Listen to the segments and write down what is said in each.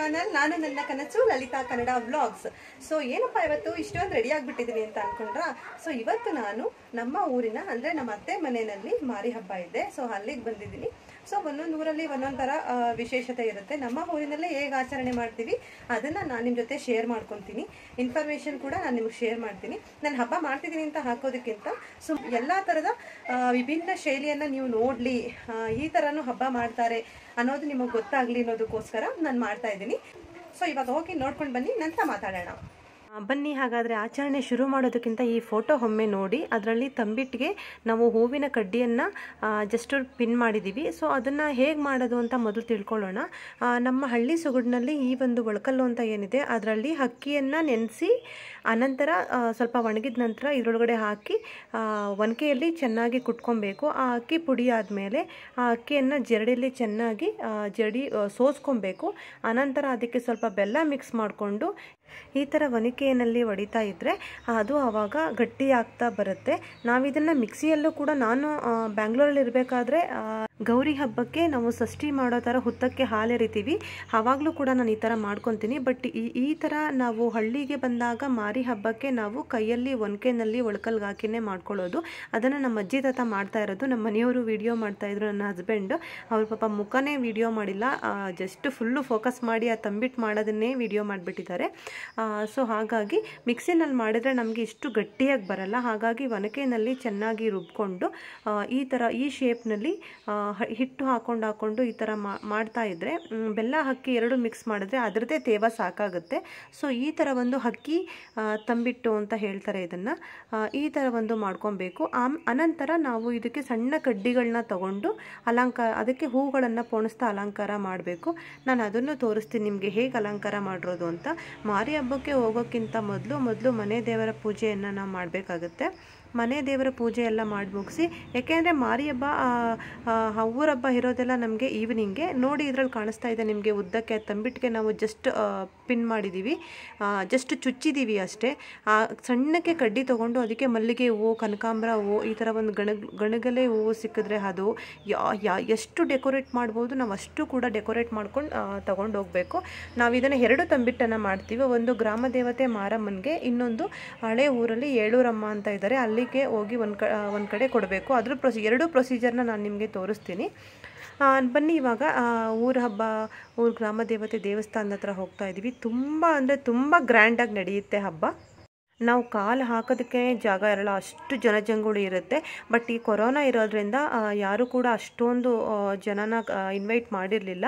channel ನಾನು ನನ್ನ ಕನಸು ಲಲಿತಾ ಕನ್ನಡ ವ್ಲಾಗ್ಸ್ ಸೊ ಏನಪ್ಪ ಇವತ್ತು ಇಷ್ಟೊಂದು ರೆಡಿ ಆಗಿಬಿಟ್ಟಿದ್ದೀನಿ ಅಂತ ಅನ್ಕೊಂಡ್ರಾ ಸೊ ಇವತ್ತು ನಾನು ನಮ್ಮ ಊರಿನ ಅಂದ್ರೆ ನಮ್ಮ ಅತ್ತೆ ಮನೆಯಲ್ಲಿ ಮಾರಿ ಹಬ್ಬ ಇದೆ ಸೊ ಅಲ್ಲಿಗೆ ಬಂದಿದ್ದೀನಿ ಸೊ ಒಂದೊಂದು ಊರಲ್ಲಿ ಒಂದೊಂದು ಥರ ಆ, ವಿಶೇಷತೆ ಇರುತ್ತೆ ನಮ್ಮ ಊರಿನಲ್ಲೇ ಹೇಗೆ ಆಚರಣೆ ಮಾಡ್ತೀವಿ ಅದನ್ನ ನಾನು ನಿಮ್ಮ ಜೊತೆ ಶೇರ್ ಮಾಡ್ಕೊತೀನಿ ಇನ್ಫಾರ್ಮೇಶನ್ ಕೂಡ ನಾನು ನಿಮ್ಗೆ ಶೇರ್ ಮಾಡ್ತೀನಿ ನಾನು ಹಬ್ಬ ಮಾಡ್ತಿದ್ದೀನಿ ಅಂತ ಹಾಕೋದಕ್ಕಿಂತ ಸೊ ಎಲ್ಲ ಥರದ ಆ, ವಿಭಿನ್ನ ಶೈಲಿಯನ್ನ ನೀವು ನೋಡ್ಲಿ ಆ, ಈ ಥರನೂ ಹಬ್ಬ ಮಾಡ್ತಾರೆ ಅನ್ನೋದು ನಿಮಗೆ ಗೊತ್ತಾಗ್ಲಿ ಅನ್ನೋದಕ್ಕೋಸ್ಕರ ನಾನು ಮಾಡ್ತಾ ಇದ್ದೀನಿ ಸೊ ಇವಾಗ ಹೋಗಿ ನೋಡ್ಕೊಂಡು ಬನ್ನಿ ನಂತರ ಮಾತಾಡೋಣ ಆ, ಬನ್ನಿ ಹಾಗಾದರೆ ಆಚರಣೆ ಶುರು ಮಾಡೋದಕ್ಕಿಂತ ಈ ಫೋಟೋ ಒಮ್ಮೆ ನೋಡಿ ಅದರಲ್ಲಿ ತಂಬಿಟ್ಟಿಗೆ ನಾವು ಹೂವಿನ ಕಡ್ಡಿಯನ್ನು ಜಸ್ಟ್ ಪಿನ್ ಮಾಡಿದ್ದೀವಿ ಸೊ ಅದನ್ನು ಹೇಗೆ ಮಾಡೋದು ಅಂತ ಮೊದಲು ತಿಳ್ಕೊಳ್ಳೋಣ ಆ, ನಮ್ಮ ಹಳ್ಳಿ ಸೊಗಡಿನಲ್ಲಿ ಈ ಒಂದು ಒಳಕಲ್ಲು ಅಂತ ಏನಿದೆ ಅದರಲ್ಲಿ ಅಕ್ಕಿಯನ್ನು ನೆನೆಸಿ ಅನಂತರ ಆ, ಸ್ವಲ್ಪ ಒಣಗಿದ ನಂತರ ಇದರೊಳಗಡೆ ಹಾಕಿ ಆ, ಒನಕೆಯಲ್ಲಿ ಚೆನ್ನಾಗಿ ಕುಟ್ಕೊಬೇಕು ಆ ಅಕ್ಕಿ ಪುಡಿ ಆದಮೇಲೆ ಆ ಅಕ್ಕಿಯನ್ನು ಜರಡಿಯಲ್ಲಿ ಚೆನ್ನಾಗಿ ಆ, ಜರಡಿ ಆ, ಸೋಸ್ಕೊಬೇಕು ಅನಂತರ ಅದಕ್ಕೆ ಸ್ವಲ್ಪ ಬೆಲ್ಲ ಮಿಕ್ಸ್ ಮಾಡಿಕೊಂಡು ಈ ಥರ ಒನಕೆಯಲ್ಲಿ ಹೊಡಿತಾ ಇದ್ದರೆ ಅದು ಆವಾಗ ಗಟ್ಟಿ ಆಗ್ತಾ ಬರುತ್ತೆ ನಾವಿದನ್ನು ಮಿಕ್ಸಿಯಲ್ಲೂ ಕೂಡ ನಾನು ಆ, ಬ್ಯಾಂಗ್ಳೂರಲ್ಲಿ ಇರಬೇಕಾದ್ರೆ ಗೌರಿ ಹಬ್ಬಕ್ಕೆ ನಾವು ಷಷ್ಠಿ ಮಾಡೋ ಥರ ಹುತ್ತಕ್ಕೆ ಹಾಲು ಎರಿತೀವಿ ಆವಾಗಲೂ ಕೂಡ ನಾನು ಈ ಥರ ಮಾಡ್ಕೊತೀನಿ ಬಟ್ ಈ ಈ ಥರ ನಾವು ಹಳ್ಳಿಗೆ ಬಂದಾಗ ಮಾರಿ ಹಬ್ಬಕ್ಕೆ ನಾವು ಕೈಯಲ್ಲಿ ಒನಕೆನಲ್ಲಿ ಒಳಕಲ್ಗೆ ಹಾಕಿನೇ ಮಾಡ್ಕೊಳ್ಳೋದು ಅದನ್ನು ನಮ್ಮ ಅಜ್ಜಿ ತಾತ ಮಾಡ್ತಾ ಇರೋದು ನಮ್ಮ ಮನೆಯವರು ವಿಡಿಯೋ ಮಾಡ್ತಾ ಇದ್ರು ನನ್ನ ಹಸ್ಬೆಂಡ್ ಅವ್ರ ಪಾಪ ಮುಖನೇ ವಿಡಿಯೋ ಮಾಡಿಲ್ಲ ಜಸ್ಟ್ ಫುಲ್ಲು ಫೋಕಸ್ ಮಾಡಿ ಆ ತಂಬಿಟ್ಟು ಮಾಡೋದನ್ನೇ ವಿಡಿಯೋ ಮಾಡಿಬಿಟ್ಟಿದ್ದಾರೆ ಸೊ ಹಾಗಾಗಿ ಮಿಕ್ಸಿನಲ್ಲಿ ಮಾಡಿದರೆ ನಮಗೆ ಇಷ್ಟು ಗಟ್ಟಿಯಾಗಿ ಬರಲ್ಲ ಹಾಗಾಗಿ ಒನಕೆನಲ್ಲಿ ಚೆನ್ನಾಗಿ ರುಬ್ಕೊಂಡು ಆ, ಈ ಥರ ಈ ಶೇಪ್ನಲ್ಲಿ ಹಿಟ್ಟು ಹಾಕೊಂಡು ಹಾಕೊಂಡು ಈ ಥರ ಮಾ- ಮಾಡ್ತಾ ಇದ್ದರೆ ಮ್, ಬೆಲ್ಲ ಅಕ್ಕಿ ಎರಡು ಮಿಕ್ಸ್ ಮಾಡಿದ್ರೆ ಅದರದ್ದೇ ತೇವ ಸಾಕಾಗುತ್ತೆ ಸೊ ಈ ಥರ ಒಂದು ಅಕ್ಕಿ ಆ, ತಂಬಿಟ್ಟು ಅಂತ ಹೇಳ್ತಾರೆ ಇದನ್ನು ಈ ಥರ ಒಂದು ಮಾಡ್ಕೊಬೇಕು ಆಮ್ ಅನಂತರ ನಾವು ಇದಕ್ಕೆ ಸಣ್ಣ ಕಡ್ಡಿಗಳನ್ನ ತಗೊಂಡು ಅಲಂಕಾರ ಅದಕ್ಕೆ ಹೂಗಳನ್ನು ಪೋಣಿಸ್ತಾ ಅಲಂಕಾರ ಮಾಡಬೇಕು ನಾನು ಅದನ್ನು ತೋರಿಸ್ತೀನಿ ನಿಮಗೆ ಹೇಗೆ ಅಲಂಕಾರ ಮಾಡಿರೋದು ಅಂತ ಮಾರಿ ಹಬ್ಬಕ್ಕೆ ಹೋಗೋಕ್ಕಿಂತ ಮೊದಲು ಮೊದಲು ಮನೆ ದೇವರ ಪೂಜೆಯನ್ನು ನಾವು ಮಾಡಬೇಕಾಗುತ್ತೆ ಮನೆ ದೇವರ ಪೂಜೆ ಎಲ್ಲ ಮಾಡಿ ಮುಗಿಸಿ ಯಾಕೆಂದರೆ ಮಾರಿ ಹಬ್ಬ ಆ, ಆ, ಹವ್ವರ ಹಬ್ಬ ಇರೋದೆಲ್ಲ ನಮಗೆ ಈವ್ನಿಂಗ್ಗೆ ನೋಡಿ ಇದ್ರಲ್ಲಿ ಕಾಣಿಸ್ತಾ ಇದೆ ನಿಮಗೆ ಉದ್ದಕ್ಕೆ ತಂಬಿಟ್ಟಿಗೆ ನಾವು ಜಸ್ಟ್ ಪಿನ್ ಮಾಡಿದ್ದೀವಿ ಜಸ್ಟ್ ಚುಚ್ಚಿದ್ದೀವಿ ಅಷ್ಟೇ ಆ ಸಣ್ಣಕ್ಕೆ ಕಡ್ಡಿ ತೊಗೊಂಡು ಅದಕ್ಕೆ ಮಲ್ಲಿಗೆ ಹೂವು ಕನಕಾಂಬರ ಹೂವು ಈ ಥರ ಒಂದು ಗಣಗ್ ಗಣಗಲೆ ಹೂವು ಸಿಕ್ಕಿದ್ರೆ ಅದು ಯಾ ಯಾ ಎಷ್ಟು ಡೆಕೋರೇಟ್ ಮಾಡ್ಬೋದು ನಾವು ಅಷ್ಟು ಕೂಡ ಡೆಕೋರೇಟ್ ಮಾಡ್ಕೊಂಡು ತಗೊಂಡು ಹೋಗಬೇಕು ನಾವು ಇದನ್ನು ಎರಡು ತಂಬಿಟ್ಟನ್ನು ಮಾಡ್ತೀವಿ ಒಂದು ಗ್ರಾಮ ದೇವತೆ ಮಾರಮ್ಮನಿಗೆ ಇನ್ನೊಂದು ಹಳೆ ಊರಲ್ಲಿ ಏಳೂರಮ್ಮ ಅಂತ ಇದ್ದಾರೆ ಅಲ್ಲಿಗೆ ಹೋಗಿ ಒಂದು ಕ ಒಂದು ಕಡೆ ಕೊಡಬೇಕು ಅದ್ರ ಪ್ರೊಸಿ ಎರಡು ಪ್ರೊಸೀಜರ್ನ ನಾನು ನಿಮಗೆ ತೋರಿಸ್ತೀನಿ ಆ, ಬನ್ನಿ ಇವಾಗ ಆ, ಊರ ಹಬ್ಬ ಊರ ಗ್ರಾಮ ದೇವತೆ ದೇವಸ್ಥಾನದ ಹತ್ರ ಹೋಗ್ತಾ ಇದ್ದೀವಿ ತುಂಬ ಅಂದರೆ ತುಂಬ ಗ್ರ್ಯಾಂಡಾಗಿ ನಡೆಯುತ್ತೆ ಹಬ್ಬ ನಾವು ಕಾಲು ಹಾಕೋದಕ್ಕೆ ಜಾಗ ಇರಲ್ಲ ಅಷ್ಟು ಜನಜಂಗುಳಿ ಇರುತ್ತೆ ಬಟ್ ಈ ಕೊರೋನಾ ಇರೋದ್ರಿಂದ ಆ, ಯಾರೂ ಕೂಡ ಅಷ್ಟೊಂದು ಆ, ಜನನ ಇನ್ವೈಟ್ ಮಾಡಿರಲಿಲ್ಲ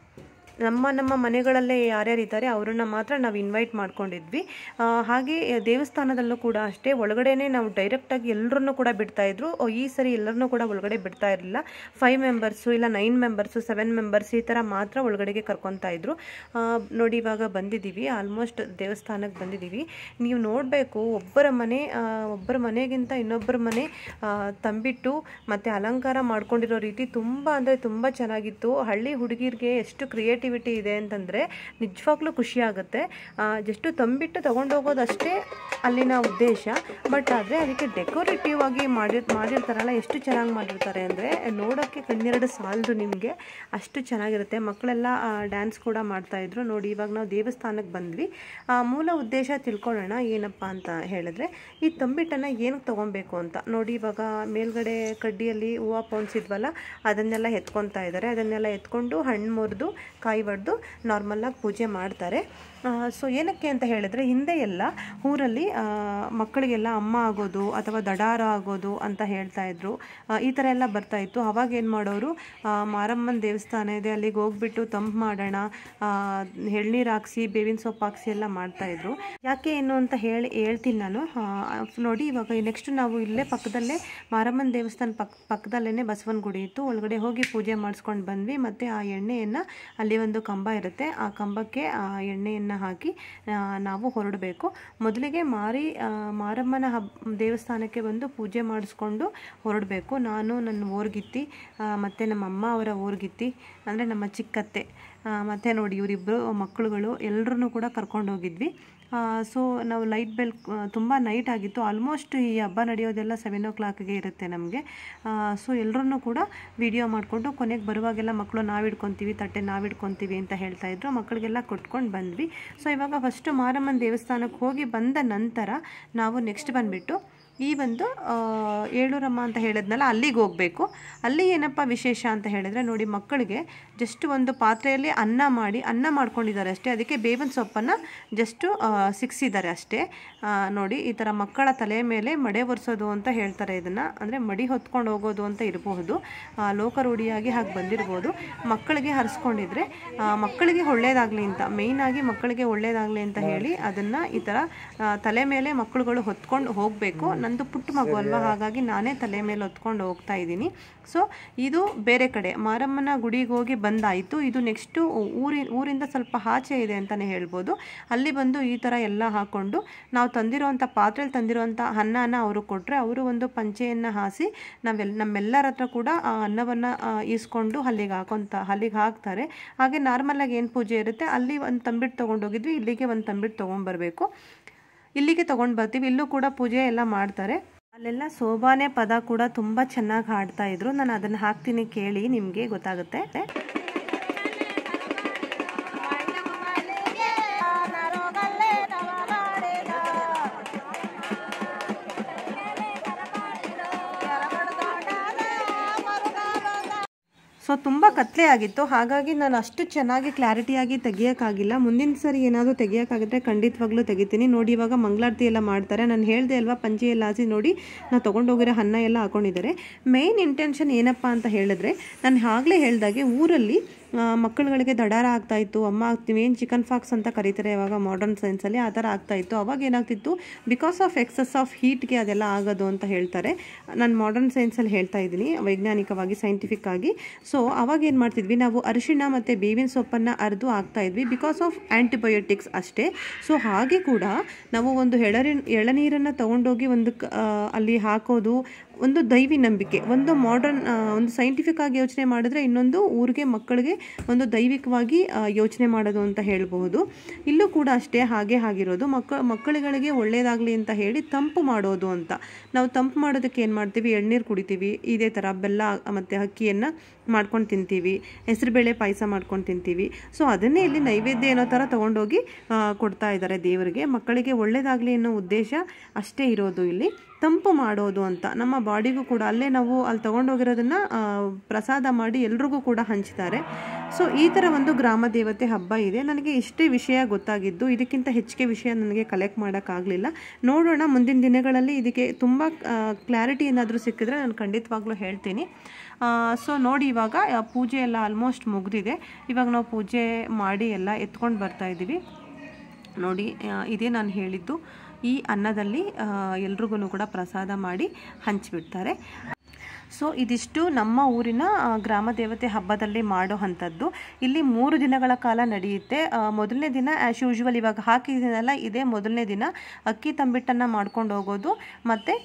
ನಮ್ಮ ನಮ್ಮ ಮನೆಗಳಲ್ಲೇ ಯಾರ್ಯಾರು ಇದ್ದಾರೆ ಅವರನ್ನ ಮಾತ್ರ ನಾವು ಇನ್ವೈಟ್ ಮಾಡ್ಕೊಂಡಿದ್ವಿ ಆ, ಹಾಗೆ ದೇವಸ್ಥಾನದಲ್ಲೂ ಕೂಡ ಅಷ್ಟೇ ಒಳಗಡೆನೆ ನಾವು ಡೈರೆಕ್ಟಾಗಿ ಎಲ್ಲರನ್ನೂ ಕೂಡ ಬಿಡ್ತಾ ಇದ್ರು ಓ, ಈ ಸರಿ ಎಲ್ಲರನ್ನೂ ಕೂಡ ಒಳಗಡೆ ಬಿಡ್ತಾ ಇರಲಿಲ್ಲ ಫೈವ್ ಮೆಂಬರ್ಸು ಇಲ್ಲ ನೈನ್ ಮೆಂಬರ್ಸು ಸೆವೆನ್ ಮೆಂಬರ್ಸ್ ಈ ಥರ ಮಾತ್ರ ಒಳಗಡೆಗೆ ಕರ್ಕೊತಾ ಇದ್ರು ಆ, ನೋಡಿ ಇವಾಗ ಬಂದಿದ್ದೀವಿ ಆಲ್ಮೋಸ್ಟ್ ದೇವಸ್ಥಾನಕ್ಕೆ ಬಂದಿದ್ದೀವಿ ನೀವು ನೋಡಬೇಕು ಒಬ್ಬರ ಮನೆ ಆ, ಒಬ್ಬರ ಮನೆಗಿಂತ ಇನ್ನೊಬ್ಬರ ಮನೆ ಆ, ತಂಬಿಟ್ಟು ಮತ್ತು ಅಲಂಕಾರ ಮಾಡ್ಕೊಂಡಿರೋ ರೀತಿ ತುಂಬ ಅಂದರೆ ತುಂಬ ಚೆನ್ನಾಗಿತ್ತು ಹಳ್ಳಿ ಹುಡುಗಿರಿಗೆ ಎಷ್ಟು ಕ್ರಿಯೇಟಿವಿಟಿ ಇದೆ ಅಂತಂದರೆ ನಿಜವಾಗ್ಲೂ ಖುಷಿ ಆಗುತ್ತೆ ಜಸ್ಟ್ ತಂಬಿಟ್ಟು ತೊಗೊಂಡೋಗೋದಷ್ಟೇ ಅಲ್ಲಿನ ಉದ್ದೇಶ ಬಟ್ ಆದರೆ ಅದಕ್ಕೆ ಡೆಕೋರೇಟಿವ್ ಆಗಿ ಮಾಡಿ ಮಾಡಿರ್ತಾರಲ್ಲ ಎಷ್ಟು ಚೆನ್ನಾಗಿ ಮಾಡಿರ್ತಾರೆ ಅಂದರೆ ನೋಡೋಕ್ಕೆ ಕಣ್ಣೆರಡು ಸಾಲದು ನಿಮಗೆ ಅಷ್ಟು ಚೆನ್ನಾಗಿರುತ್ತೆ ಮಕ್ಕಳೆಲ್ಲ ಡ್ಯಾನ್ಸ್ ಕೂಡ ಮಾಡ್ತಾಯಿದ್ರು ನೋಡಿ ಇವಾಗ ನಾವು ದೇವಸ್ಥಾನಕ್ಕೆ ಬಂದ್ವಿ ಆ, ಮೂಲ ಉದ್ದೇಶ ತಿಳ್ಕೊಳ್ಳೋಣ ಏನಪ್ಪ ಅಂತ ಹೇಳಿದ್ರೆ ಈ ತಂಬಿಟ್ಟನ್ನು ಏನಕ್ಕೆ ತೊಗೊಬೇಕು ಅಂತ ನೋಡಿ ಇವಾಗ ಮೇಲ್ಗಡೆ ಕಡ್ಡಿಯಲ್ಲಿ ಹೂವು ಪೋಣಿಸಿದ್ವಲ್ಲ ಅದನ್ನೆಲ್ಲ ಎತ್ಕೊತಾ ಇದ್ದಾರೆ ಅದನ್ನೆಲ್ಲ ಎತ್ಕೊಂಡು ಹಣ್ಣು ಮುರಿದು ಕಾಯಿ ಒಡೆದು ನಾರ್ಮಲಾಗಿ ಪೂಜೆ ಮಾಡ್ತಾರೆ ಸೊ ಏನಕ್ಕೆ ಅಂತ ಹೇಳಿದ್ರೆ ಹಿಂದೆ ಎಲ್ಲ ಊರಲ್ಲಿ ಆ, ಮಕ್ಕಳಿಗೆಲ್ಲ ಅಮ್ಮ ಆಗೋದು ಅಥವಾ ದಡಾರ ಆಗೋದು ಅಂತ ಹೇಳ್ತಾ ಇದ್ರು ಆ, ಈ ಥರ ಎಲ್ಲ ಬರ್ತಾ ಇತ್ತು ಅವಾಗ ಏನು ಮಾಡೋರು ಆ, ಮಾರಮ್ಮನ ದೇವಸ್ಥಾನ ಇದೆ ಅಲ್ಲಿಗೆ ಹೋಗ್ಬಿಟ್ಟು ತಂಪು ಮಾಡೋಣ ಆ, ಎಳ್ನೀರು ಹಾಕ್ಸಿ ಬೇವಿನ ಸೊಪ್ಪು ಹಾಕ್ಸಿ ಎಲ್ಲ ಮಾಡ್ತಾ ಇದ್ರು ಯಾಕೆ ಏನು ಅಂತ ಹೇಳಿ ಹೇಳ್ತೀನಿ ನಾನು ಆ, ನೋಡಿ ಇವಾಗ ನೆಕ್ಸ್ಟ್ ನಾವು ಇಲ್ಲೇ ಪಕ್ಕದಲ್ಲೇ ಮಾರಮ್ಮನ ದೇವಸ್ಥಾನ ಪಕ್ಕ ಪಕ್ಕದಲ್ಲೇ ಬಸವನ ಗುಡಿ ಇತ್ತು ಒಳಗಡೆ ಹೋಗಿ ಪೂಜೆ ಮಾಡಿಸ್ಕೊಂಡು ಬಂದ್ವಿ ಮತ್ತು ಆ ಎಣ್ಣೆಯನ್ನು ಅಲ್ಲಿ ಒಂದು ಕಂಬ ಇರುತ್ತೆ ಆ ಕಂಬಕ್ಕೆ ಆ ಎಣ್ಣೆಯನ್ನು ಹಾಕಿ ಆ, ನಾವು ಹೊರಡಬೇಕು ಮೊದಲಿಗೆ ಮಾರಿ ಆ, ಮಾರಮ್ಮನ ಹಬ್ಬ ದೇವಸ್ಥಾನಕ್ಕೆ ಬಂದು ಪೂಜೆ ಮಾಡಿಸ್ಕೊಂಡು ಹೊರಡಬೇಕು ನಾನು ನನ್ನ ಓರ್ಗಿತ್ತಿ ಮತ್ತು ನಮ್ಮ ಅಮ್ಮ ಅವರ ಓರ್ಗಿತ್ತಿ ಅಂದರೆ ನಮ್ಮ ಚಿಕ್ಕತ್ತೆ ಮತ್ತು ನೋಡಿ ಇವರಿಬ್ಬರು ಮಕ್ಕಳುಗಳು ಎಲ್ಲರನ್ನೂ ಕೂಡ ಕರ್ಕೊಂಡು ಹೋಗಿದ್ವಿ ಸೊ ನಾವು ಲೈಟ್ ಬೆಲ್ ತುಂಬ ನೈಟ್ ಆಗಿತ್ತು ಆಲ್ಮೋಸ್ಟ್ ಈ ಹಬ್ಬ ನಡೆಯೋದೆಲ್ಲ ಸೆವೆನ್ ಓ ಕ್ಲಾಕ್ಗೆ ಇರುತ್ತೆ ನಮಗೆ ಸೊ ಎಲ್ಲರೂ ಕೂಡ ವಿಡಿಯೋ ಮಾಡಿಕೊಂಡು ಕೊನೆಗೆ ಬರುವಾಗೆಲ್ಲ ಮಕ್ಕಳು ನಾವು ಹಿಡ್ಕೊತೀವಿ ತಟ್ಟೆ ನಾವು ಹಿಡ್ಕೊತೀವಿ ಅಂತ ಹೇಳ್ತಾ ಇದ್ರು ಮಕ್ಕಳಿಗೆಲ್ಲ ಕೊಟ್ಕೊಂಡು ಬಂದ್ವಿ ಸೊ ಇವಾಗ ಫಸ್ಟು ಮಾರಮ್ಮನ ದೇವಸ್ಥಾನಕ್ಕೆ ಹೋಗಿ ಬಂದ ನಂತರ ನಾವು ನೆಕ್ಸ್ಟ್ ಬಂದುಬಿಟ್ಟು ಈ ಒಂದು ಆ, ಏಳೂರಮ್ಮ ಅಂತ ಹೇಳಿದ್ನಲ್ಲ ಅಲ್ಲಿಗೆ ಹೋಗಬೇಕು ಅಲ್ಲಿ ಏನಪ್ಪ ವಿಶೇಷ ಅಂತ ಹೇಳಿದ್ರೆ ನೋಡಿ ಮಕ್ಕಳಿಗೆ ಜಸ್ಟ್ ಒಂದು ಪಾತ್ರೆಯಲ್ಲಿ ಅನ್ನ ಮಾಡಿ ಅನ್ನ ಮಾಡ್ಕೊಂಡಿದ್ದಾರೆ ಅಷ್ಟೇ ಅದಕ್ಕೆ ಬೇವಿನ ಸೊಪ್ಪನ್ನು ಜಸ್ಟು ಸಿಕ್ಸಿದ್ದಾರೆ ಅಷ್ಟೇ ಆ, ನೋಡಿ ಈ ಥರ ಮಕ್ಕಳ ತಲೆ ಮೇಲೆ ಮಡೆ ಒರೆಸೋದು ಅಂತ ಹೇಳ್ತಾರೆ ಇದನ್ನು ಅಂದರೆ ಮಡಿ ಹೊತ್ಕೊಂಡು ಹೋಗೋದು ಅಂತ ಇರಬಹುದು ಆ, ಲೋಕರೂಢಿಯಾಗಿ ಹಾಗೆ ಬಂದಿರ್ಬೋದು ಮಕ್ಕಳಿಗೆ ಹರಿಸ್ಕೊಂಡಿದ್ರೆ ಆ, ಮಕ್ಕಳಿಗೆ ಒಳ್ಳೇದಾಗಲಿ ಅಂತ ಮೇಯ್ನಾಗಿ ಮಕ್ಕಳಿಗೆ ಒಳ್ಳೇದಾಗಲಿ ಅಂತ ಹೇಳಿ ಅದನ್ನು ಈ ಥರ ಆ, ತಲೆ ಮೇಲೆ ಮಕ್ಕಳುಗಳು ಹೊತ್ಕೊಂಡು ಹೋಗಬೇಕು ನಂದು ಪುಟ್ಟ ಮಗು ಅಲ್ವಾ ಹಾಗಾಗಿ ನಾನೇ ತಲೆ ಮೇಲೆ ಹೊತ್ಕೊಂಡು ಹೋಗ್ತಾ ಇದ್ದೀನಿ ಸೊ ಇದು ಬೇರೆ ಕಡೆ ಮಾರಮ್ಮನ ಗುಡಿಗೆ ಹೋಗಿ ಬಂದಾಯಿತು ಇದು ನೆಕ್ಸ್ಟು ಊರಿ ಊರಿಂದ ಸ್ವಲ್ಪ ಆಚೆ ಇದೆ ಅಂತಲೇ ಹೇಳ್ಬೋದು ಅಲ್ಲಿ ಬಂದು ಈ ಥರ ಎಲ್ಲ ಹಾಕ್ಕೊಂಡು ನಾವು ತಂದಿರೋವಂಥ ಪಾತ್ರೆಯಲ್ಲಿ ತಂದಿರೋವಂಥ ಅನ್ನನ ಅವರು ಕೊಟ್ಟರೆ ಅವರು ಒಂದು ಪಂಚೆಯನ್ನು ಹಾಸಿ ನಾವೆಲ್ಲ ನಮ್ಮೆಲ್ಲರ ಹತ್ರ ಕೂಡ ಆ ಅನ್ನವನ್ನು ಈಸ್ಕೊಂಡು ಅಲ್ಲಿಗೆ ಹಾಕೊಂತ ಅಲ್ಲಿಗೆ ಹಾಕ್ತಾರೆ ಹಾಗೆ ನಾರ್ಮಲಾಗಿ ಏನು ಪೂಜೆ ಇರುತ್ತೆ ಅಲ್ಲಿ ಒಂದು ತಂಬಿಟ್ಟು ತೊಗೊಂಡೋಗಿದ್ವಿ ಇಲ್ಲಿಗೆ ಒಂದು ತಂಬಿಟ್ಟು ತೊಗೊಂಬರ್ಬೇಕು ಇಲ್ಲಿಗೆ ತೊಗೊಂಡು ಬರ್ತೀವಿ ಇಲ್ಲೂ ಕೂಡ ಪೂಜೆ ಎಲ್ಲ ಮಾಡ್ತಾರೆ ಅಲ್ಲೆಲ್ಲ ಸೋಬಾನೆ ಪದ ಕೂಡ ತುಂಬ ಚೆನ್ನಾಗಿ ಹಾಡ್ತಾ ಇದ್ರು ನಾನು ಅದನ್ನು ಹಾಕ್ತೀನಿ ಕೇಳಿ ನಿಮಗೆ ಗೊತ್ತಾಗುತ್ತೆ ಸೊ ತುಂಬ ಕತ್ಲೆ ಆಗಿತ್ತು ಹಾಗಾಗಿ ನಾನು ಅಷ್ಟು ಚೆನ್ನಾಗಿ ಕ್ಲಾರಿಟಿಯಾಗಿ ತೆಗಿಯೋಕ್ಕಾಗಿಲ್ಲ ಮುಂದಿನ ಸರಿ ಏನಾದರೂ ತೆಗಿಯೋಕ್ಕಾಗಿದ್ರೆ ಖಂಡಿತವಾಗ್ಲೂ ತೆಗಿತೀನಿ ನೋಡಿ ಇವಾಗ ಮಂಗಳಾರತಿ ಎಲ್ಲ ಮಾಡ್ತಾರೆ ನಾನು ಹೇಳ್ದೆ ಅಲ್ವಾ ಪಂಚೆ ಎಲ್ಲ ಹಾಸಿ ನೋಡಿ ನಾವು ತೊಗೊಂಡೋಗಿರೋ ಅನ್ನ ಎಲ್ಲ ಹಾಕೊಂಡಿದ್ದಾರೆ ಮೇಯ್ನ್ ಇಂಟೆನ್ಷನ್ ಏನಪ್ಪ ಅಂತ ಹೇಳಿದ್ರೆ ನಾನು ಆಗಲೇ ಹೇಳ್ದಾಗೆ ಊರಲ್ಲಿ ಆ, ಮಕ್ಕಳುಗಳಿಗೆ ದಡಾರ ಆಗ್ತಾ ಇತ್ತು ಅಮ್ಮ ಏನು ಚಿಕನ್ ಫಾಕ್ಸ್ ಅಂತ ಕರೀತಾರೆ ಇವಾಗ ಮಾಡರ್ನ್ ಸೈನ್ಸಲ್ಲಿ ಆ ಥರ ಆಗ್ತಾ ಇತ್ತು ಅವಾಗ ಏನಾಗ್ತಿತ್ತು ಬಿಕಾಸ್ ಆಫ್ ಎಕ್ಸಸ್ ಆಫ್ ಹೀಟ್ಗೆ ಅದೆಲ್ಲ ಆಗೋದು ಅಂತ ಹೇಳ್ತಾರೆ ನಾನು ಮಾಡರ್ನ್ ಸೈನ್ಸಲ್ಲಿ ಹೇಳ್ತಾ ಇದ್ದೀನಿ ವೈಜ್ಞಾನಿಕವಾಗಿ ಸೈಂಟಿಫಿಕ್ ಆಗಿ ಸೊ ಅವಾಗ ಏನು ಮಾಡ್ತಿದ್ವಿ ನಾವು ಅರಿಶಿಣ ಮತ್ತು ಬೇವಿನ ಸೊಪ್ಪನ್ನು ಅರೆದು ಹಾಕ್ತಾ ಇದ್ವಿ ಬಿಕಾಸ್ ಆಫ್ ಆ್ಯಂಟಿಬಯೋಟಿಕ್ಸ್ ಅಷ್ಟೇ ಸೊ ಹಾಗೆ ಕೂಡ ನಾವು ಒಂದು ಎಳರಿ ಎಳನೀರನ್ನು ತೊಗೊಂಡೋಗಿ ಒಂದು ಕ- ಆ, ಅಲ್ಲಿ ಹಾಕೋದು ಒಂದು ದೈವಿ ನಂಬಿಕೆ ಒಂದು ಮಾಡರ್ನ್ ಒಂದು ಸೈಂಟಿಫಿಕ್ ಆಗಿ ಯೋಚನೆ ಮಾಡಿದ್ರೆ ಇನ್ನೊಂದು ಊರಿಗೆ ಮಕ್ಕಳಿಗೆ ಒಂದು ದೈವಿಕವಾಗಿ ಆ, ಯೋಚನೆ ಮಾಡೋದು ಅಂತ ಹೇಳಬಹುದು ಇಲ್ಲೂ ಕೂಡ ಅಷ್ಟೇ ಹಾಗೆ ಆಗಿರೋದು ಮಕ್ಕ ಮಕ್ಕಳುಗಳಿಗೆ ಒಳ್ಳೆಯದಾಗಲಿ ಅಂತ ಹೇಳಿ ತಂಪು ಮಾಡೋದು ಅಂತ ನಾವು ತಂಪು ಮಾಡೋದಕ್ಕೆ ಏನು ಮಾಡ್ತೀವಿ ಎಳ್ನೀರು ಕುಡಿತೀವಿ ಇದೇ ಥರ ಬೆಲ್ಲ ಮತ್ತು ಅಕ್ಕಿಯನ್ನು ಮಾಡ್ಕೊಂಡು ತಿಂತೀವಿ ಹೆಸರುಬೇಳೆ ಪಾಯಸ ಮಾಡ್ಕೊಂಡು ತಿಂತೀವಿ ಸೊ ಅದನ್ನೇ ಇಲ್ಲಿ ನೈವೇದ್ಯ ಏನೋ ಥರ ತೊಗೊಂಡೋಗಿ ಆ, ಕೊಡ್ತಾ ಇದ್ದಾರೆ ದೇವರಿಗೆ ಮಕ್ಕಳಿಗೆ ಒಳ್ಳೆಯದಾಗಲಿ ಅನ್ನೋ ಉದ್ದೇಶ ಅಷ್ಟೇ ಇರೋದು ಇಲ್ಲಿ ತಂಪು ಮಾಡೋದು ಅಂತ ನಮ್ಮ ಬಾಡಿಗೂ ಕೂಡ ಅಲ್ಲೇ ನಾವು ಅಲ್ಲಿ ತೊಗೊಂಡೋಗಿರೋದನ್ನು ಪ್ರಸಾದ ಮಾಡಿ ಎಲ್ರಿಗೂ ಕೂಡ ಹಂಚ್ತಾರೆ ಸೊ ಈ ಥರ ಒಂದು ಗ್ರಾಮ ದೇವತೆ ಹಬ್ಬ ಇದೆ ನನಗೆ ಇಷ್ಟೇ ವಿಷಯ ಗೊತ್ತಾಗಿದ್ದು ಇದಕ್ಕಿಂತ ಹೆಚ್ಚಿಗೆ ವಿಷಯ ನನಗೆ ಕಲೆಕ್ಟ್ ಮಾಡೋಕ್ಕಾಗಲಿಲ್ಲ ನೋಡೋಣ ಮುಂದಿನ ದಿನಗಳಲ್ಲಿ ಇದಕ್ಕೆ ತುಂಬ ಕ್ಲಾರಿಟಿ ಏನಾದರೂ ಸಿಕ್ಕಿದ್ರೆ ನಾನು ಖಂಡಿತವಾಗ್ಲೂ ಹೇಳ್ತೀನಿ ಸೊ ನೋಡಿ ಇವಾಗ ಆ, ಪೂಜೆ ಎಲ್ಲ ಆಲ್ಮೋಸ್ಟ್ ಮುಗಿದಿದೆ ಇವಾಗ ನಾವು ಪೂಜೆ ಮಾಡಿ ಎಲ್ಲ ಎತ್ಕೊಂಡು ಬರ್ತಾ ಇದ್ದೀವಿ ನೋಡಿ ಆ, ಇದೇ ನಾನು ಹೇಳಿದ್ದು ಈ ಅನ್ನದಲ್ಲಿ ಎಲ್ರಿಗೂ ಕೂಡ ಪ್ರಸಾದ ಮಾಡಿ ಹಂಚಿಬಿಡ್ತಾರೆ ಸೊ ಇದಿಷ್ಟು ನಮ್ಮ ಊರಿನ ಆ, ಗ್ರಾಮ ದೇವತೆ ಹಬ್ಬದಲ್ಲಿ ಮಾಡೋ ಅಂಥದ್ದು ಇಲ್ಲಿ ಮೂರು ದಿನಗಳ ಕಾಲ ನಡೆಯುತ್ತೆ ಆ, ಮೊದಲನೇ ದಿನ ಆ್ಯಸ್ ಯೂಶ್ವಲ್ ಇವಾಗ ಹಾಕಿದ್ದೀನಲ್ಲ ಇದೇ ಮೊದಲನೇ ದಿನ ಅಕ್ಕಿ ತಂಬಿಟ್ಟನ್ನು ಮಾಡ್ಕೊಂಡು ಹೋಗೋದು ಮತ್ತು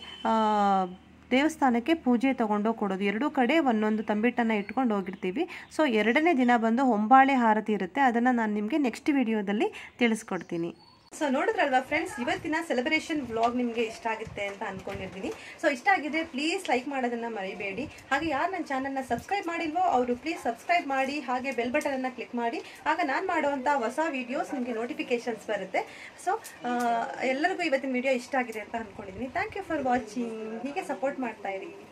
ದೇವಸ್ಥಾನಕ್ಕೆ ಪೂಜೆ ತೊಗೊಂಡೋಗಿ ಕೊಡೋದು ಎರಡೂ ಕಡೆ ಒಂದೊಂದು ತಂಬಿಟ್ಟನ್ನು ಇಟ್ಕೊಂಡು ಹೋಗಿರ್ತೀವಿ ಸೊ ಎರಡನೇ ದಿನ ಬಂದು ಹೊಂಬಾಳೆ ಹಾರತಿ ಇರುತ್ತೆ ಅದನ್ನು ನಾನು ನಿಮಗೆ ನೆಕ್ಸ್ಟ್ ವಿಡಿಯೋದಲ್ಲಿ ತಿಳಿಸ್ಕೊಡ್ತೀನಿ ಸೊ ನೋಡಿದ್ರಲ್ವಾ ಫ್ರೆಂಡ್ಸ್ ಇವತ್ತಿನ ಸೆಲೆಬ್ರೇಷನ್ ವ್ಲಾಗ್ ನಿಮಗೆ ಇಷ್ಟ ಆಗುತ್ತೆ ಅಂತ ಅನ್ಕೊಂಡಿರ್ತೀನಿ ಸೊ ಇಷ್ಟ ಆಗಿದ್ರೆ ಪ್ಲೀಸ್ ಲೈಕ್ ಮಾಡೋದನ್ನ ಮರಿಬೇಡಿ ಹಾಗೆ ಯಾರು ನನ್ನ ಚಾನಲ್ನ ಸಬ್ಸ್ಕ್ರೈಬ್ ಮಾಡಿಲ್ವೋ ಅವರು ಪ್ಲೀಸ್ ಸಬ್ಸ್ಕ್ರೈಬ್ ಮಾಡಿ ಹಾಗೆ ಬೆಲ್ ಬಟನ್ ಅನ್ನ ಕ್ಲಿಕ್ ಮಾಡಿ ಆಗ ನಾನು ಮಾಡುವಂಥ ಹೊಸ ವಿಡಿಯೋಸ್ ನಿಮಗೆ ನೋಟಿಫಿಕೇಶನ್ಸ್ ಬರುತ್ತೆ ಸೊ ಎಲ್ಲರಿಗೂ ಇವತ್ತಿನ ವಿಡಿಯೋ ಇಷ್ಟ ಆಗಿದೆ ಅಂತ ಅನ್ಕೊಂಡಿದ್ದೀನಿ ಥ್ಯಾಂಕ್ ಯು ಫಾರ್ ವಾಚಿಂಗ್ ಹೀಗೆ ಸಪೋರ್ಟ್ ಮಾಡ್ತಾ ಇರಿ